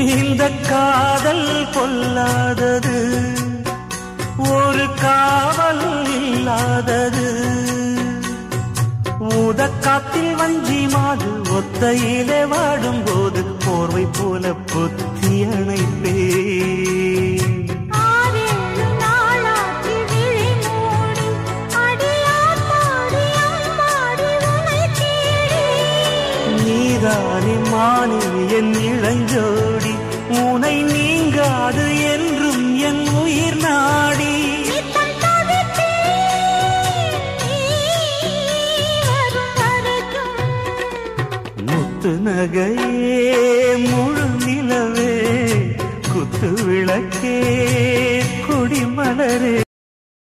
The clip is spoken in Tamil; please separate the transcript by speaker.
Speaker 1: இந்த காதல் கொல்லாதது ஒரு காவல் இல்லாதது ஊதக்காத்தில் வஞ்சி மாது ஒத்தையிலே வாடும்போது போர்வை போல பொத்தி அணைப்பேன்
Speaker 2: ஆறேழு நாளாகி விழி மூடி அடியாத்தாடி அம்மாடி உனை தேடி
Speaker 1: நீதானே மானே என் இளஞ்சோடி உனை நீங்காது என்றும் என் உயிர் நாடி
Speaker 2: நித்தம் தவித்தேன் நீ வரும் வரைக்கும்
Speaker 1: முத்து நகையே முழு நிலவே குத்து விளக்கே கொடிமலரே